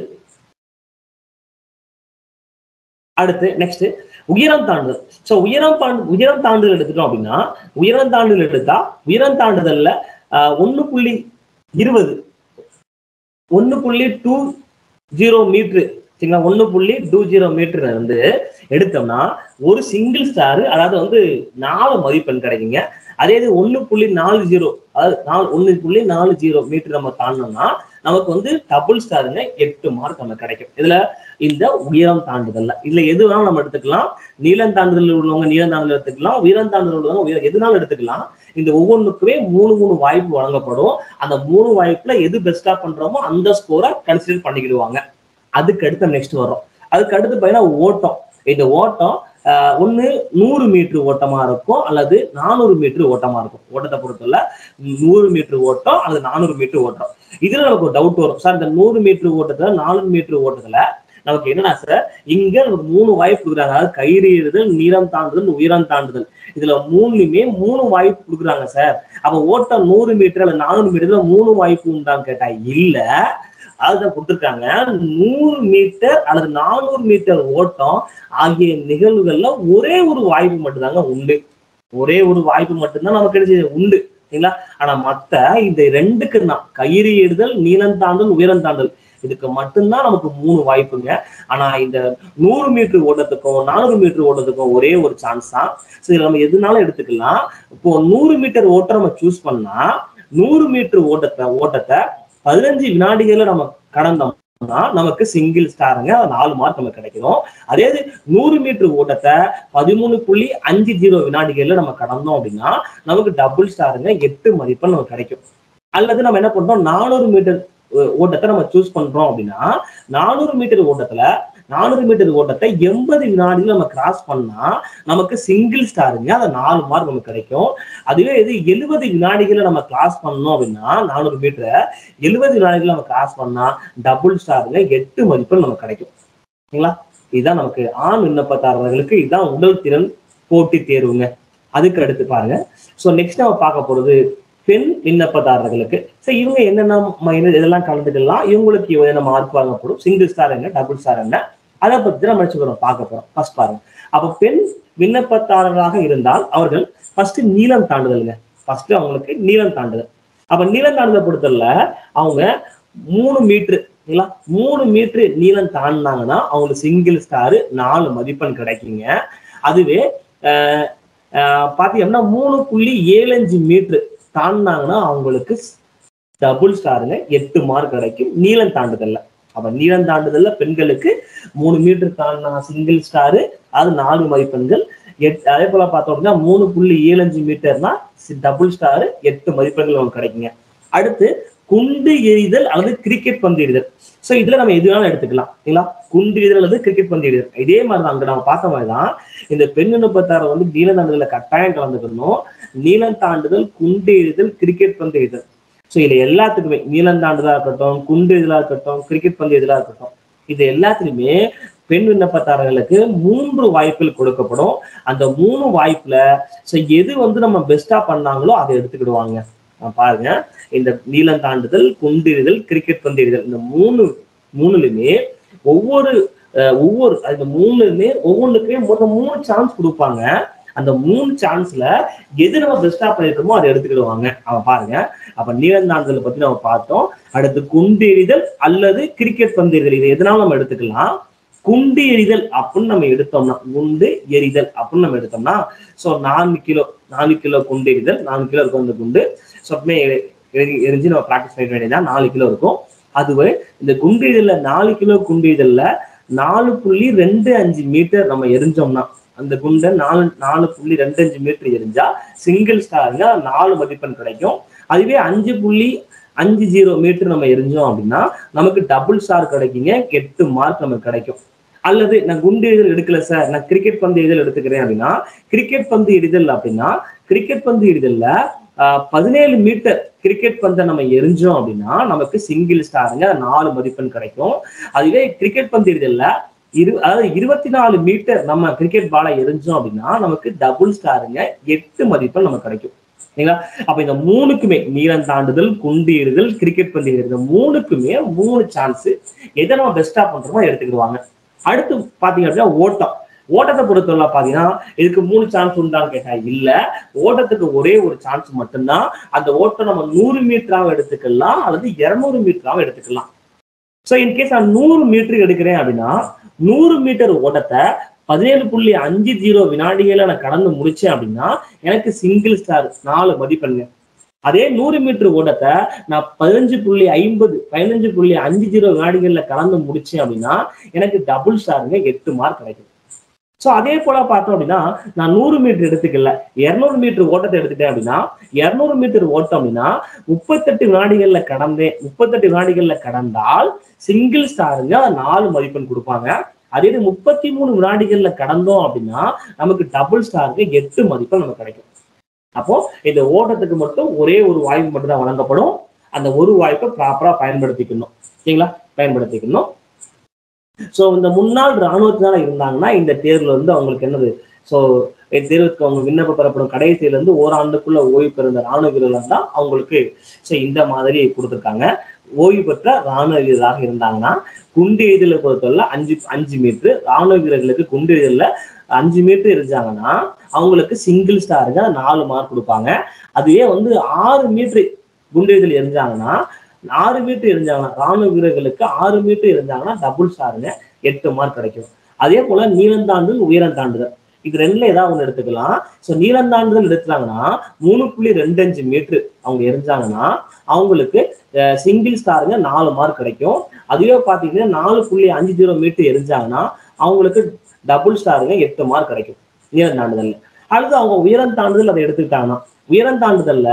அடுத்து நெக்ஸ்ட் உயரம் தாண்டுதல் ஸோ உயரம் தாண்டு உயரம் தாண்டுதல் எடுத்துட்டோம் அப்படின்னா உயரம் தாண்டுதல் எடுத்தா உயரம் தாண்டுதல்ல ஒன்று புள்ளி இருபது ஒன்று புள்ளி டூ ஜீரோ மீட்ரு சரிங்களா ஒன்று புள்ளி டூ ஜீரோ மீட்டர் வந்து எடுத்தோம்னா ஒரு சிங்கிள் ஸ்டார் அதாவது வந்து நாலு மதிப்பெண் கிடைக்குங்க அதே இது ஒன்று புள்ளி நாலு ஜீரோ அதாவது நாலு ஒன்று புள்ளி நாலு ஜீரோ மீட்டர் நம்ம தாண்டினோம்னா நமக்கு வந்து டபுள் ஸ்டாருங்க எட்டு மார்க் நமக்கு கிடைக்கும் இதுல இந்த உயரம் தாண்டுதல்ல இதுல எது வேணாலும் நம்ம எடுத்துக்கலாம் நீளம் தாண்டுதல் உள்ளவங்க நீளம் தாண்டுதல் எடுத்துக்கலாம் உயரம் தாண்டுதல் உள்ளவங்க உயரம் எதுனாலும் எடுத்துக்கலாம் இந்த ஒவ்வொன்றுக்குமே மூணு மூணு வாய்ப்பு வழங்கப்படும் அந்த மூணு வாய்ப்புல எது பெஸ்டா பண்றோமோ அந்த ஸ்கோரை கன்சிடர் பண்ணிக்கிடுவாங்க அதுக்கு அடுத்து நெக்ஸ்ட் வரும் அதுக்கு அடுத்து பார்த்தீங்கன்னா ஓட்டம் இந்த ஓட்டம் ஆஹ் ஒண்ணு நூறு மீட்டர் ஓட்டமா இருக்கும் அல்லது நானூறு மீட்டர் ஓட்டமா இருக்கும் ஓட்டத்தை பொறுத்தவரை நூறு மீட்டர் ஓட்டம் அல்லது நானூறு மீட்டர் ஓட்டம் இதுல நமக்கு ஒரு டவுட் வரும் சார் இந்த நூறு மீட்டர் ஓட்டத்துல நானூறு மீட்டர் ஓட்டத்துல நமக்கு என்னன்னா சார் இங்க நமக்கு மூணு வாய்ப்பு கொடுக்குறாங்க அதாவது கயிறு ஏறுதல் நீளம் தாண்டுதல் உயரம் தாண்டுதல் இதுல மூணுலயுமே மூணு வாய்ப்பு கொடுக்குறாங்க சார் அப்ப ஓட்டம் நூறு மீட்டர் அல்லது நானூறு மீட்டர்ல மூணு வாய்ப்பு உண்டான்னு கேட்டா இல்ல அதுதான் கொடுத்துருக்காங்க நூறு மீட்டர் அல்லது நானூறு மீட்டர் ஓட்டம் ஆகிய நிகழ்வுகள்ல ஒரே ஒரு வாய்ப்பு மட்டும்தாங்க உண்டு ஒரே ஒரு வாய்ப்பு மட்டும்தான் நமக்கு கிடைச்சது உண்டு சரிங்களா ஆனா மத்த இந்த ரெண்டுக்கு தான் கயிறு ஏறுதல் நீளம் தாண்டல் உயரம் தாண்டல் இதுக்கு மட்டும்தான் நமக்கு மூணு வாய்ப்புங்க ஆனா இந்த நூறு மீட்டர் ஓட்டத்துக்கும் நானூறு மீட்டர் ஓட்டத்துக்கும் ஒரே ஒரு சான்ஸ் தான் சரி நம்ம எதுனாலும் எடுத்துக்கலாம் இப்போ நூறு மீட்டர் ஓட்டம் நம்ம சூஸ் பண்ணா நூறு மீட்டர் ஓட்டத்தை ஓட்டத்தை பதினஞ்சு வினாடிகள்ல நம்ம கடந்தோம்னா நமக்கு சிங்கிள் ஸ்டாருங்க நாலு மார்க் நமக்கு கிடைக்கும் அதே இது நூறு மீட்டர் ஓட்டத்தை பதிமூணு புள்ளி அஞ்சு ஜீரோ வினாடிகள்ல நம்ம கடந்தோம் அப்படின்னா நமக்கு டபுள் ஸ்டாருங்க எட்டு மதிப்பெண் நமக்கு கிடைக்கும் அல்லது நம்ம என்ன பண்றோம் நானூறு மீட்டர் ஓட்டத்தை நம்ம சூஸ் பண்றோம் அப்படின்னா நானூறு மீட்டர் ஓட்டத்துல நானூறு மீட்டர் ஓட்டத்தை எண்பது வினாடிகள் நம்ம கிராஸ் பண்ணா நமக்கு சிங்கிள் ஸ்டாருங்க அந்த நாலு மார்க் நமக்கு கிடைக்கும் அதுவே இது எழுபது வினாடிகளை நம்ம கிராஸ் பண்ணோம் அப்படின்னா நானூறு மீட்டரை எழுபது வினாடிகள் நம்ம கிராஸ் பண்ணா டபுள் ஸ்டாருங்க எட்டு மதிப்பெண் நமக்கு கிடைக்கும் சரிங்களா இதுதான் நமக்கு ஆண் விண்ணப்பதாரர்களுக்கு இதுதான் உடல் திறன் போட்டி தேர்வுங்க அதுக்கு அடுத்து பாருங்க ஸோ நெக்ஸ்ட் நம்ம பார்க்க போறது பெண் விண்ணப்பதாரர்களுக்கு ஸோ இவங்க என்னென்ன மைனர் இதெல்லாம் கலந்துக்கலாம் இவங்களுக்கு என்ன மார்க் வாங்கப்படும் சிங்கிள் ஸ்டார் என்ன டபுள் ஸ்டார் என்ன அதை பத்தி நம்ம நினைச்சு பார்க்க போறோம் ஃபர்ஸ்ட் பாருங்க அப்ப பெண் விண்ணப்பதாரர்களாக இருந்தால் அவர்கள் ஃபர்ஸ்ட் நீளம் தாண்டுதலுங்க ஃபர்ஸ்ட் அவங்களுக்கு நீளம் தாண்டுதல் அப்ப நீளம் தாண்டுதல் பொறுத்தல அவங்க மூணு மீட்டர் சரிங்களா மூணு மீட்டர் நீளம் தாண்டினாங்கன்னா அவங்களுக்கு சிங்கிள் ஸ்டார் நாலு மதிப்பெண் கிடைக்குங்க அதுவே ஆஹ் ஆஹ் பாத்தீங்கன்னா மூணு புள்ளி ஏழஞ்சு மீட்டர் தாண்டினாங்கன்னா அவங்களுக்கு டபுள் ஸ்டாருங்க எட்டு மார்க் கிடைக்கும் நீளம் தாண்டுதல்ல அப்ப நீளம் தாண்டுதல்ல பெண்களுக்கு மூணு மீட்டர் தாண்டினா சிங்கிள் ஸ்டாரு அது நாலு மதிப்பெண்கள் எட் அதே போல பார்த்தோம் அப்படின்னா மூணு புள்ளி ஏழஞ்சு மீட்டர்னா டபுள் ஸ்டாரு எட்டு மதிப்பெண்கள் நமக்கு கிடைக்குங்க அடுத்து குண்டு எறிதல் அல்லது கிரிக்கெட் பந்து எறிதல் ஸோ இதுல நம்ம எது வேணாலும் எடுத்துக்கலாம் சரிங்களா குண்டு எறிதல் அல்லது கிரிக்கெட் பந்து எறிதல் இதே மாதிரி தான் அங்க நம்ம பார்த்த மாதிரி தான் இந்த பெண் விண்ணப்பத்தாரை வந்து நீளம் தாண்டுதல கட்டாயம் கலந்துக்கணும் நீளம் தாண்டுதல் குண்டு எறிதல் கிரிக்கெட் பந்து எறிதல் ஸோ இதுல எல்லாத்துக்குமே நீளம் தாண்டுதலா இருக்கட்டும் குண்டு எதிலா இருக்கட்டும் கிரிக்கெட் பந்து எதிலா இருக்கட்டும் இது எல்லாத்துலயுமே பெண் விண்ணப்பதாரர்களுக்கு மூன்று வாய்ப்புகள் கொடுக்கப்படும் அந்த மூணு வாய்ப்புல ஸோ எது வந்து நம்ம பெஸ்டா பண்ணாங்களோ அதை எடுத்துக்கிடுவாங்க நான் பாருங்க இந்த நீளம் தாண்டுதல் குண்டு எறிதல் கிரிக்கெட் பந்து எறிதல் இந்த மூணு மூணுலுமே ஒவ்வொரு அஹ், ஒவ்வொரு அந்த மூணுலுமே ஒவ்வொன்றுக்குமே மொத்தம் மூணு சான்ஸ் கொடுப்பாங்க அந்த மூணு சான்ஸ்ல எது நம்ம பெஸ்டா பண்ணிருக்கோமோ அதை எடுத்துக்கிடுவாங்க அவன் பாருங்க அப்ப நீளந்தாண்டுதலை பத்தி நம்ம பார்த்தோம் அடுத்து குண்டு எறிதல் அல்லது கிரிக்கெட் பந்து எறிதல் இது எதனாலும் நம்ம எடுத்துக்கலாம் குண்டு எறிதல் அப்படின்னு நம்ம எடுத்தோம்னா குண்டு எறிதல் அப்படின்னு நம்ம எடுத்தோம்னா ஸோ நான்கு கிலோ நாலு கிலோ குண்டு எறிதல் நாலு கிலோ இருக்கும் அந்த குண்டு ஸோ அப்படியே எரி- எரிஞ்சு நம்ம ப்ராக்டிஸ் பண்ணிக்க வேண்டியதான் நாலு கிலோ இருக்கும் அதுவே இந்த குண்டு எறிதல்ல நாலு கிலோ குண்டு எறிதல்ல நாலு புள்ளி ரெண்டு அஞ்சு மீட்டர் நம்ம எரிஞ்சோம்னா அந்த குண்டை நாலு நாலு புள்ளி ரெண்டு அஞ்சு மீட்டர் எரிஞ்சா சிங்கிள் ஸ்டாருங்க நாலு மதிப்பெண் கிடைக்கும் அதுவே அஞ்சு புள்ளி அஞ்சு ஜீரோ மீட்டர் நம்ம எரிஞ்சோம் அப்படின்னா நமக்கு டபுள் ஸ்டார் கிடைக்குங்க எட்டு மார்க் நமக்கு கிடைக்கும் அல்லது நான் குண்டு எதில் எடுக்கல சார் நான் கிரிக்கெட் பந்து எதில் எடுத்துக்கிறேன் அப்படின்னா கிரிக்கெட் பந்து எறிதல் அப்படின்னா கிரிக்கெட் பந்து எறிதல்ல ஆஹ், பதினேழு மீட்டர் கிரிக்கெட் பந்தை நம்ம எரிஞ்சோம் அப்படின்னா நமக்கு சிங்கிள் ஸ்டாருங்க நாலு மதிப்பெண் கிடைக்கும் அதுவே கிரிக்கெட் பந்து எறிதல்ல இரு அதாவது இருபத்தி நாலு மீட்டர் நம்ம கிரிக்கெட் பாலை எரிஞ்சோம் அப்படின்னா நமக்கு டபுள் ஸ்டாருங்க எட்டு மதிப்பெண் நமக்கு கிடைக்கும் சரிங்களா அப்ப இந்த மூணுக்குமே நீளம் தாண்டுதல் குண்டு எறிதல் கிரிக்கெட் பந்து எறிதல் இந்த மூணுக்குமே மூணு சான்ஸ் எதை நம்ம பெஸ்டா பண்றோமோ அதை எடுத்துக்கிடுவாங்க அடுத்து பாத்தீங்க அப்படின்னா ஓட்டம் ஓட்டத்தை பொறுத்தவரை பாத்தீங்கன்னா இதுக்கு மூணு சான்ஸ் உண்டான்னு கேட்டா இல்ல ஓட்டத்துக்கு ஒரே ஒரு சான்ஸ் மட்டும்தான் அந்த ஓட்டம் நம்ம நூறு மீட்டராவும் எடுத்துக்கலாம் அல்லது இருநூறு மீட்டராவும் எடுத்துக்கலாம் ஸோ இன்கேஸ் நான் நூறு மீட்டர் எடுக்கிறேன் அப்படின்னா நூறு மீட்டர் ஓட்டத்தை பதினேழு புள்ளி அஞ்சு ஜீரோ வினாடிகளை நான் கடந்து முடிச்சேன் அப்படின்னா எனக்கு சிங்கிள் ஸ்டார் நாலு மதிப்பெண்ங்க அதே நூறு மீட்டர் ஓட்டத்தை நான் பதினஞ்சு புள்ளி ஐம்பது பதினஞ்சு புள்ளி அஞ்சு ஜீரோ வினாடிகள்ல கலந்து முடிச்சேன் அப்படின்னா எனக்கு டபுள் ஸ்டாருங்க எட்டு மார்க் கிடைக்கும் ஸோ அதே போல பார்த்தோம் அப்படின்னா நான் நூறு மீட்டர் எடுத்துக்கல இருநூறு மீட்டர் ஓட்டத்தை எடுத்துட்டேன் அப்படின்னா இருநூறு மீட்டர் ஓட்டம் அப்படின்னா முப்பத்தெட்டு வினாடிகள்ல கடந்தேன் முப்பத்தெட்டு வினாடிகள்ல கடந்தால் சிங்கிள் ஸ்டாருங்க நாலு மதிப்பெண் கொடுப்பாங்க அதே இது முப்பத்தி மூணு வினாடிகள்ல கடந்தோம் அப்படின்னா நமக்கு டபுள் ஸ்டாருக்கு எட்டு மதிப்பெண் நமக்கு கிடைக்கும் அப்போ இந்த ஓட்டத்துக்கு மட்டும் ஒரே ஒரு வாய்ப்பு மட்டும் தான் வழங்கப்படும் அந்த ஒரு வாய்ப்பை ப்ராப்பரா பயன்படுத்திக்கணும் சரிங்களா பயன்படுத்திக்கணும் ஸோ இந்த முன்னாள் இராணுவத்தினால இருந்தாங்கன்னா இந்த தேர்வுல வந்து அவங்களுக்கு என்னது ஸோ தேர்வுக்கு அவங்க விண்ணப்ப பெறப்படும் கடைசியில இருந்து ஓராண்டுக்குள்ள ஓய்வு பெறுந்த ராணுவ வீரர்கள் தான் அவங்களுக்கு ஸோ இந்த மாதிரி கொடுத்துருக்காங்க ஓய்வு பெற்ற ராணுவ வீரராக இருந்தாங்கன்னா குண்டு எய்தலை பொறுத்தவரை அஞ்சு அஞ்சு மீட்டர் ராணுவ வீரர்களுக்கு குண்டு எய்தல்ல அஞ்சு மீட்டர் எரிஞ்சாங்கன்னா அவங்களுக்கு சிங்கிள் ஸ்டாருங்க நாலு மார்க் கொடுப்பாங்க அதுவே வந்து ஆறு மீட்டர் குண்டு எய்தல் எரிஞ்சாங்கன்னா ஆறு மீட்டர் இருந்தாங்கன்னா ராணுவ வீரர்களுக்கு ஆறு மீட்டர் இருந்தாங்கன்னா டபுள் ஸ்டாருங்க எட்டு மார்க் கிடைக்கும் அதே போல நீளம் தாண்டுதல் உயரம் தாண்டுதல் இது ரெண்டுல ஏதாவது ஒண்ணு எடுத்துக்கலாம் ஸோ நீளம் தாண்டுதல் எடுத்தாங்கன்னா மூணு புள்ளி ரெண்டு அஞ்சு மீட்டர் அவங்க எரிஞ்சாங்கன்னா அவங்களுக்கு சிங்கிள் ஸ்டாருங்க நாலு மார்க் கிடைக்கும் அதுவே பார்த்தீங்கன்னா நாலு புள்ளி அஞ்சு ஜீரோ மீட்டர் எரிஞ்சாங்கன்னா அவங்களுக்கு டபுள் ஸ்டாருங்க எட்டு மார்க் கிடைக்கும் நீளம் தாண்டுதல்ல அடுத்து அவங்க உயரம் தாண்டுதல் அதை எடுத்துக்கிட்டாங்கன்னா உயரம் தாண்டுதல்ல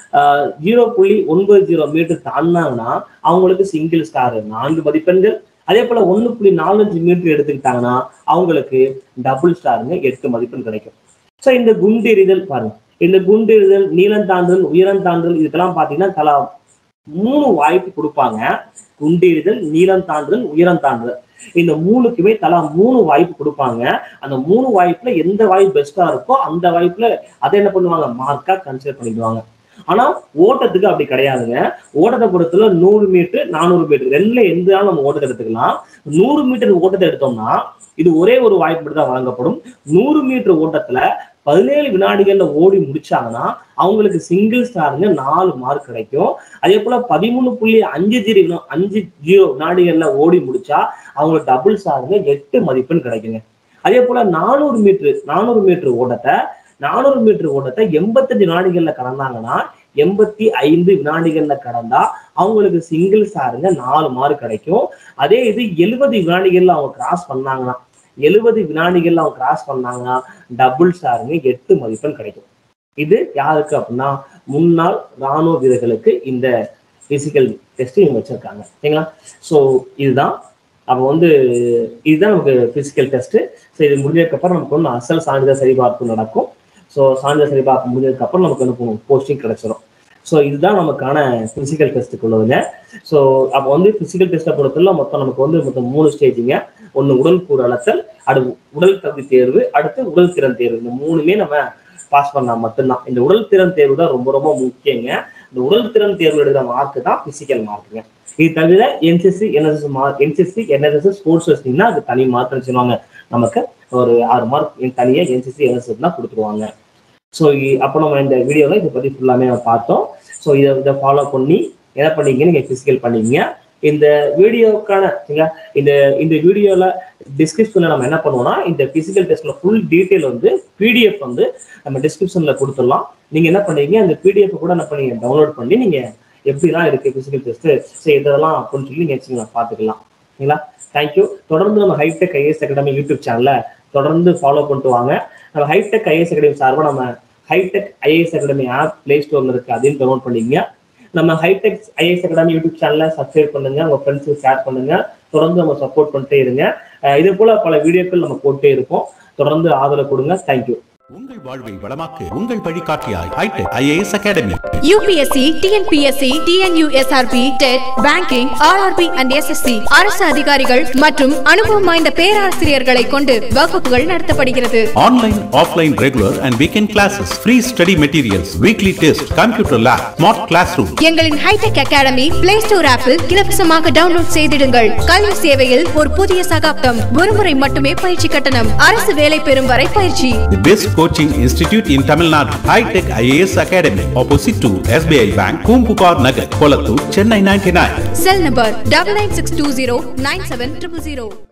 ஜீரோ புள்ளி ஒன்பது ஜீரோ மீட்டர் தாண்டினாங்கன்னா அவங்களுக்கு சிங்கிள் ஸ்டார் நான்கு மதிப்பெண்கள் அதே போல ஒண்ணு புள்ளி நாலஞ்சு மீட்டர் எடுத்துக்கிட்டாங்கன்னா அவங்களுக்கு டபுள் ஸ்டாருங்க எட்டு மதிப்பெண் கிடைக்கும் ஸோ இந்த குண்டு எறிதல் பாருங்க இந்த குண்டு எறிதல் நீளம் தாண்டுதல் உயரம் தாண்டுதல் இதுக்கெல்லாம் பாத்தீங்கன்னா தலா மூணு வாய்ப்பு கொடுப்பாங்க குண்டு எறிதல் நீளம் தாண்டுதல் உயரம் தாண்டுதல் இந்த மூணுக்குமே தலா மூணு வாய்ப்பு கொடுப்பாங்க அந்த மூணு வாய்ப்புல எந்த வாய்ப்பு பெஸ்டா இருக்கோ அந்த வாய்ப்புல அதை என்ன பண்ணுவாங்க மார்க்கா கன்சிடர் பண்ணிடுவாங்க ஆனா ஓட்டத்துக்கு அப்படி கிடையாதுங்க ஓட்டத்தை பொறுத்தல நூறு மீட்டர் நானூறு மீட்டர் ரெண்டுல எந்த நம்ம ஓட்டத்தை எடுத்துக்கலாம் நூறு மீட்டர் ஓட்டத்தை எடுத்தோம்னா இது ஒரே ஒரு வாய்ப்பு மட்டும் தான் வழங்கப்படும் நூறு மீட்டர் ஓட்டத்துல பதினேழு வினாடிகள்ல ஓடி முடிச்சாங்கன்னா அவங்களுக்கு சிங்கிள் ஸ்டாருங்க நாலு மார்க் கிடைக்கும் அதே போல பதிமூணு புள்ளி அஞ்சு ஜீரோ அஞ்சு ஜீரோ வினாடிகள்ல ஓடி முடிச்சா அவங்களுக்கு டபுள் ஸ்டாருங்க எட்டு மதிப்பெண் கிடைக்குங்க அதே போல நானூறு மீட்டர் நானூறு மீட்டர் ஓட்டத்தை நானூறு மீட்டர் ஓட்டத்தை எண்பத்தஞ்சு வினாடிகள்ல கடந்தாங்கன்னா எண்பத்தி ஐந்து வினாடிகள்ல கடந்தா அவங்களுக்கு சிங்கிள் ஸ்டாருங்க நாலு மார்க் கிடைக்கும் அதே இது எழுபது வினாடிகள்ல அவங்க கிராஸ் பண்ணாங்கன்னா எழுபது வினாடிகள்ல அவங்க கிராஸ் பண்ணாங்கன்னா டபுள் ஸ்டாருங்க எட்டு மதிப்பெண் கிடைக்கும் இது யாருக்கு அப்படின்னா முன்னாள் ராணுவ வீரர்களுக்கு இந்த பிசிக்கல் டெஸ்ட் இவங்க வச்சிருக்காங்க சரிங்களா ஸோ இதுதான் அப்போ வந்து இதுதான் நமக்கு பிசிக்கல் டெஸ்ட் ஸோ இது முடிஞ்சதுக்கப்புறம் நமக்கு வந்து அசல் சான்றிதழ் சரிபார்ப்பு நடக்கும் ஸோ சான்றிதழ் சரிபார்ப்பு முடிஞ்சதுக்கப்புறம் நமக்கு என்ன பண்ணும் போஸ்டிங் கிடைச்சிரும் ஸோ இதுதான் நமக்கான பிசிக்கல் டெஸ்ட்டுக்கு உள்ளதுங்க ஸோ அப்போ வந்து பிசிக்கல் டெஸ்ட்டை பொறுத்தவரை மொத்தம் நமக்கு வந்து மொத்தம் மூணு ஸ்டேஜுங்க ஒன்று உடல் கூறு அளத்தல் அடுத்து உடல் தகுதி தேர்வு அடுத்து உடல் திறன் தேர்வு இந்த மூணுமே நம்ம பாஸ் பண்ணா மட்டும்தான் இந்த உடல் திறன் தேர்வு தான் ரொம்ப ரொம்ப முக்கியங்க இந்த உடல் திறன் தேர்வு எழுதுற மார்க் தான் பிசிக்கல் மார்க்குங்க இது தவிர NCC NSS mark NCC NSS sports வச்சிங்கன்னா அது தனி மார்க் வச்சுருவாங்க நமக்கு ஒரு ஆறு மார்க் தனியாக என்சிசி என்எஸ்எஸ் தான் கொடுத்துருவாங்க ஸோ அப்போ நம்ம இந்த வீடியோவில் இதை பற்றி ஃபுல்லாமே நம்ம பார்த்தோம் ஸோ இதை இதை ஃபாலோ பண்ணி என்ன பண்ணீங்க நீங்கள் ஃபிசிக்கல் பண்ணீங்க இந்த வீடியோக்கான சரிங்களா இந்த இந்த வீடியோவில் டிஸ்கிரிப்ஷனில் நம்ம என்ன பண்ணுவோம்னா இந்த ஃபிசிக்கல் டெஸ்ட்டில் ஃபுல் டீட்டெயில் வந்து பிடிஎஃப் வந்து நம்ம டிஸ்கிரிப்ஷனில் கொடுத்துடலாம் நீங்கள் என்ன பண்ணீங்க அந்த பிடிஎஃப் கூட என்ன பண்ணீங்க டவுன்லோட் பண்ணி நீங்கள் எப்படிலாம் இருக்குது ஃபிசிக்கல் டெஸ்ட்டு ஸோ இதெல்லாம் அப்படின்னு சொல்லி நீங்கள் பார்த்துக்கலாம் சரிங்களா தேங்க்யூ தொடர்ந்து நம்ம ஹைடெக் ஐஏஎஸ் அகாடமி யூடியூப் சேனலை தொடர்ந்து ஃபாலோ பண்ணிட்டு வாங்க நம்ம ஹைடெக் ஐஏஎஸ் அகாடமி சார்பாக நம்ம hi tech IAS academy app play ஸ்டோர்ல இருக்கு அதையும் டவுன்லோட் பண்ணிங்க நம்ம ஹைடெக் ஐஏஎஸ் அகாடமி யூடியூப் சேனலை சப்ஸ்கிரைப் பண்ணுங்க உங்க ஃப்ரெண்ட்ஸுக்கு ஷேர் பண்ணுங்க தொடர்ந்து நம்ம சப்போர்ட் பண்ணிட்டே இருங்க இதே போல பல வீடியோக்கள் நம்ம போட்டே இருப்போம் தொடர்ந்து ஆதரவு கொடுங்க தேங்க்யூ உங்கள் வாழ்வை வளமாக்க உங்கள் வழிகாட்டியாய் hi tech IAS academy UPSC TNPSC TNUSRB TET banking RRB and SSC அரசு அதிகாரிகள் மற்றும் அனுபவம் வாய்ந்த பேராசிரியர்களை கொண்டு வகுப்புகள் நடத்தப்படுகிறது online offline regular and weekend classes free study materials weekly test computer lab smart class room எங்களின் ஹைடெக் அகாடமி பிளே ஸ்டோர் ஆப்பில் இலவசமாக டவுன்லோட் செய்திடுங்கள் கல்வி சேவையில் ஒரு புதிய சகாப்தம் ஒருமுறை மட்டுமே பயிற்சி கட்டணம் அரசு வேலை பெறும் வரை பயிற்சி The best coaching institute in Tamil Nadu, High Tech IAS Academy, opposite to SBI Bank, Kumpupar Nagar, Kolattur, Chennai 99. Cell number double nine six two zero nine seven triple zero